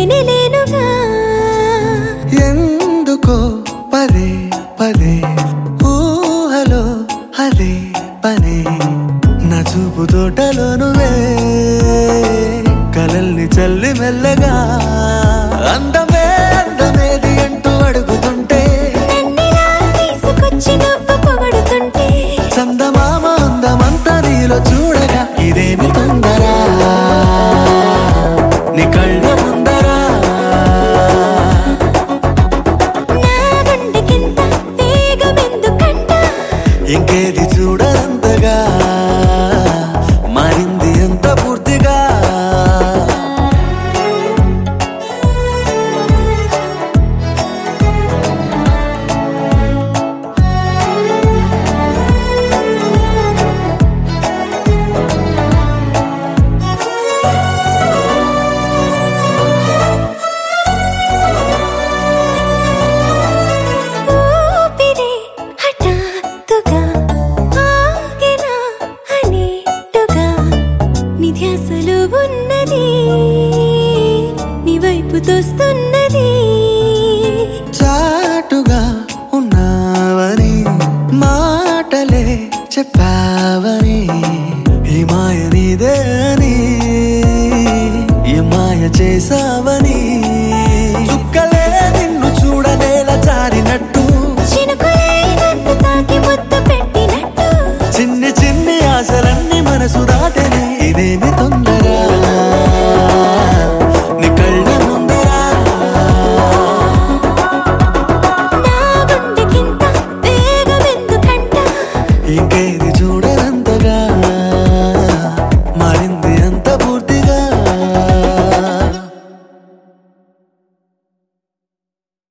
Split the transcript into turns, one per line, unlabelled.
లేనే లేనుగా
ఎందుకో పదే పదే ఊహలో అదే పనే నా చూపు తోటలో నువ్వే కలల్ని చల్లి మెల్లగా అందమే అందమేది అంటూ అడుగుతుంటే
నన్నిలా తీసుకొచ్చి నువ్వు పొగడుతుంటే
చందమామ అందమంతా నీలో చూడగా ఇదేమి తొందరా నీ కళ్ళ ముందరా
నా గుండెకింత వేగమెందుకంట
ఇంకేది చూడనంతగా మారింది ఎంత పూర్తిగా
ఊపిరే హఠాత్తుగా ఆగెనా అనేట్టుగా నీ ధ్యాసలో ఉన్నది నీ వైపు తోస్తున్నది
చాటుగా ఉన్నావని మాటలే చెప్పావని ఈ మాయ నీదే అని ఈ మాయ చేసావని